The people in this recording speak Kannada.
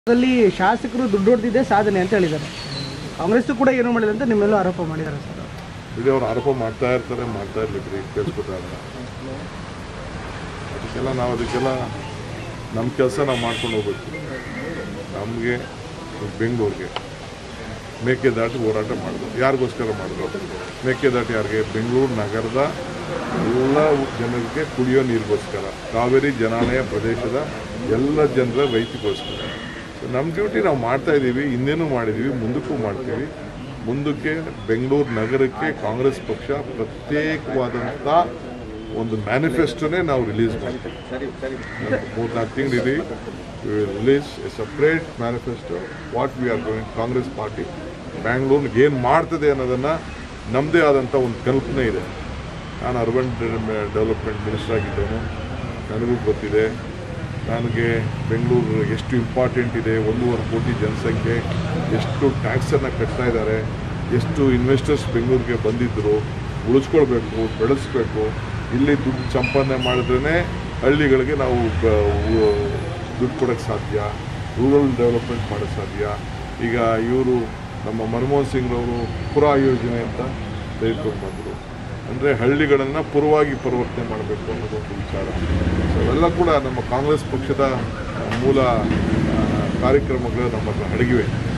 ಅದರಲ್ಲಿ ಶಾಸಕರು ದುಡ್ಡು ಹೊಡೆದಿದ್ದೇ ಸಾಧನೆ ಅಂತ ಹೇಳಿದ್ದಾರೆ ಕಾಂಗ್ರೆಸ್ ಕೂಡ ಏನೂ ಮಾಡಿಲ್ಲ ಅಂತ ನಿಮ್ಮೆಲ್ಲೂ ಆರೋಪ ಮಾಡಿದ್ದಾರೆ ಸರ್ ಬಿಡಿ ಅವ್ರು ಆರೋಪ ಮಾಡ್ತಾ ಇರ್ತಾರೆ ಮಾಡ್ತಾ ಇರ್ಲಿಕ್ರಿ ಕೇಳಿಸ್ಕೊತಾರೆ ಅದಕ್ಕೆಲ್ಲ ನಾವು ಅದಕ್ಕೆಲ್ಲ ನಮ್ಮ ಕೆಲಸ ನಾವು ಮಾಡ್ಕೊಂಡು ಹೋಗ್ಬೇಕು ನಮಗೆ ಬೆಂಗಳೂರಿಗೆ ಮೇಕೆದಾಟು ಹೋರಾಟ ಮಾಡಿದ್ರು ಯಾರಿಗೋಸ್ಕರ ಮಾಡಿದ್ರು ಮೇಕೆದಾಟು ಯಾರಿಗೆ ಬೆಂಗಳೂರು ನಗರದ ಎಲ್ಲ ಜನರಿಗೆ ಕುಡಿಯೋ ನೀರಿಗೋಸ್ಕರ ಕಾವೇರಿ ಜನಾಲಯ ಪ್ರದೇಶದ ಎಲ್ಲ ಜನರ ರೈತಗೋಸ್ಕರ ಸೊ ನಮ್ಮ ಡ್ಯೂಟಿ ನಾವು ಮಾಡ್ತಾ ಇದ್ದೀವಿ ಹಿಂದೇನೂ ಮಾಡಿದ್ದೀವಿ ಮುಂದಕ್ಕೂ ಮಾಡ್ತೀವಿ ಮುಂದಕ್ಕೆ ಬೆಂಗಳೂರು ನಗರಕ್ಕೆ ಕಾಂಗ್ರೆಸ್ ಪಕ್ಷ ಪ್ರತ್ಯೇಕವಾದಂಥ ಒಂದು ಮ್ಯಾನಿಫೆಸ್ಟೋನೇ ನಾವು ರಿಲೀಸ್ ಮಾಡ್ತೀವಿ ಮೂರು ನಾಲ್ಕು ತಿಂಗಳಿದೆ release a separate manifesto what we are going Congress party ಬ್ಯಾಂಗ್ಳೂರ್ಗೆ ಏನು ಮಾಡ್ತದೆ ಅನ್ನೋದನ್ನು ನಮ್ಮದೇ ಆದಂಥ ಒಂದು ಕಲ್ಪನೆ ಇದೆ ನಾನು ಅರ್ಬನ್ ಡೆವಲಪ್ಮೆಂಟ್ ಮಿನಿಸ್ಟರ್ ಆಗಿದ್ದೇನೆ ನನಗೂ ಗೊತ್ತಿದೆ ನನಗೆ ಬೆಂಗಳೂರು ಎಷ್ಟು ಇಂಪಾರ್ಟೆಂಟ್ ಇದೆ ಒಂದೂವರೆ ಕೋಟಿ ಜನಸಂಖ್ಯೆ ಎಷ್ಟು ಟ್ಯಾಕ್ಸನ್ನು ಕಟ್ತಾ ಇದ್ದಾರೆ ಎಷ್ಟು ಇನ್ವೆಸ್ಟರ್ಸ್ ಬೆಂಗಳೂರಿಗೆ ಬಂದಿದ್ದರು ಉಳಿಸ್ಕೊಳ್ಬೇಕು ಬೆಳೆಸ್ಬೇಕು ಇಲ್ಲಿ ದುಡ್ಡು ಸಂಪಾದನೆ ಮಾಡಿದ್ರೇ ಹಳ್ಳಿಗಳಿಗೆ ನಾವು ಬ- ಉ- ದುಡ್ಡು ಕೊಡೋಕ್ಕೆ ಸಾಧ್ಯ ರೂರಲ್ ಡೆವಲಪ್ಮೆಂಟ್ ಮಾಡೋಕ್ಕೆ ಸಾಧ್ಯ ಈಗ ಇವರು ನಮ್ಮ ಮನಮೋಹನ್ ಸಿಂಗ್ರವರು ಪುರಾ ಯೋಜನೆ ಅಂತ ತೆಗೆದುಕೊಂಡು ಬಂದರು ಅಂದರೆ ಹಳ್ಳಿಗಳನ್ನು ಪುರವಾಗಿ ಪರಿವರ್ತನೆ ಮಾಡಬೇಕು ಅನ್ನೋದೊಂದು ವಿಚಾರ ಸೊ ಅವೆಲ್ಲ ಕೂಡ ನಮ್ಮ ಕಾಂಗ್ರೆಸ್ ಪಕ್ಷದ ಮೂಲ ಆ, ಕಾರ್ಯಕ್ರಮಗಳು ನಮ್ಮ ಹತ್ರ ಅಡಗಿವೆ